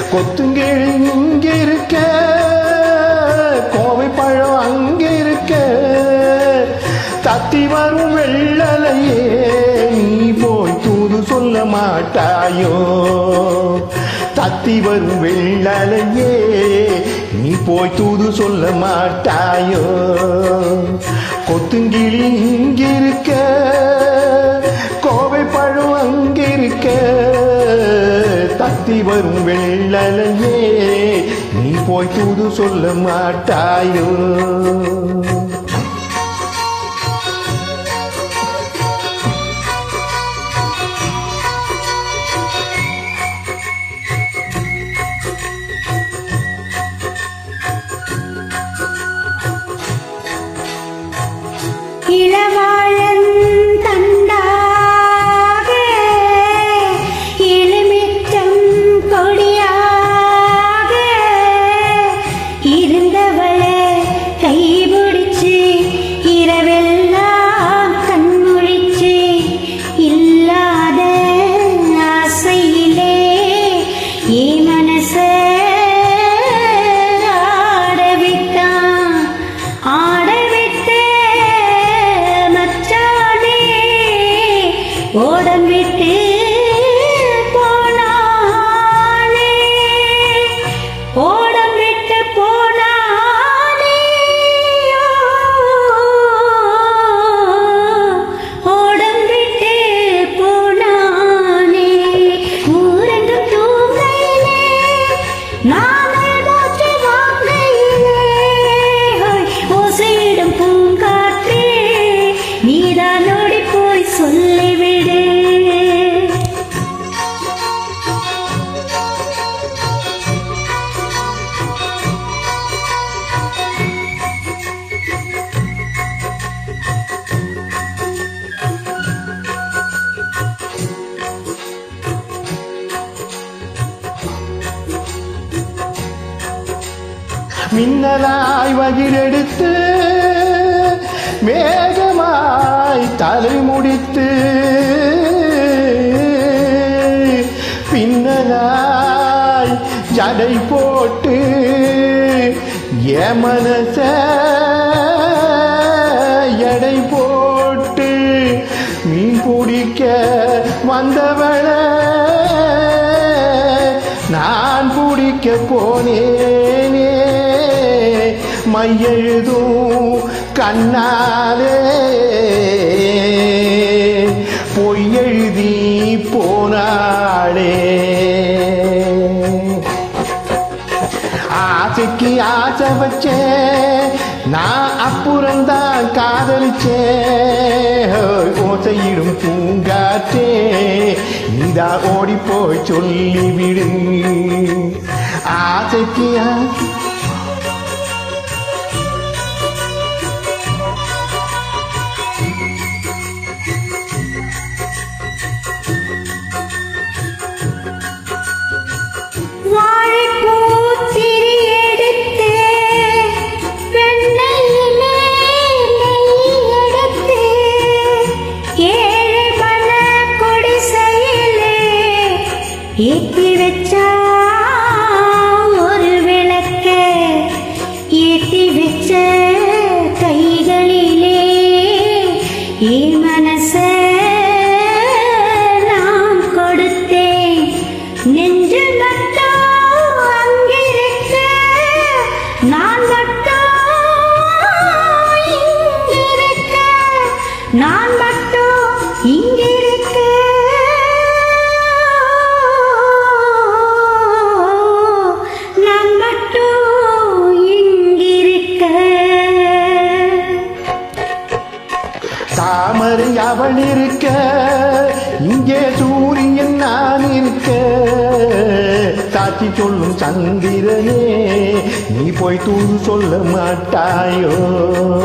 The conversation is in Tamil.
கொத்துங்கிழி இங்க இருக்க கோவை பழம் அங்க இருக்க தத்தி வரும் வெள்ளலையே நீ போய் தூது சொல்ல மாட்டாயோ தத்தி வரும் வெள்ளலையே நீ போய் தூது சொல்ல மாட்டாயோ கொத்துங்கிளி இங்கிருக்க கோவை பழம் அங்கிருக்க தத்தி வரும் வெள்ளலையே நீ போய் தூது சொல்ல மாட்டாயோ இளவாழன் தண்டாக இளமிட்டம் கொடியாக இருந்தவளை கைபிடிச்சு இரவெல்லாம் கண்முழிச்சு இல்லாத ஆசையிலே ஏ மனச ஆடவிட்டான் ஆடவிட்டு மச்சானே ஓடம் விட்டு போனானே ஓடம் விட்டு போனானே ஓடம் விட்டு போனானே ஊரெங்கும் தூங்கையிலே நாங்கள் மூச்சு வாங்கையிலே ஹோய், ஓசையிடும் பூங்காற்றே நீதான் ஓடி போய் சொல்லிவிடு மின்னலாய் வகிரெடுத்து மேகமாய் தலை முடித்து பின்னலாய் ஜடை போட்டு ஏமனச எடை போட்டு மீன் பிடிக்க வந்தவளை நான் பிடிக்க போனேனே மையெழுதும் கண்ணாலே பொய்யெழுதி போனாளே ஆசைக்கு ஆசை வச்சேன் நான் அப்புறம்தான் காதலிச்சேன் ஹோய், ஓசையிடும் பூங்காற்றே நீதா ஓடி போய் சொல்லிவிடு ஆசைக்கு ஆசை வாழைப்பூத்திரி எடுத்து வெண்ணையிலே நெய் எடுத்து ஏழை மன குடிசையிலே ஏத்தி வச்சா ஒரு விளக்க ஏத்தி வச்ச கைகளிலே ஏ மனச நான் கொடுத்தேன் நெஞ்சு மட்டும் அங்கிருக்க நான் மட்டும் இங்கிருக்க நான் மட்டும் இங்கிருக்க நான் மட்டும் இங்கிருக்க தாமரை அவள் இருக்க இங்கே சூரியன் நான் இருக்க சாட்சி சொல்லும் சந்திரனே நீ போய் தூது சொல்ல மாட்டாயோ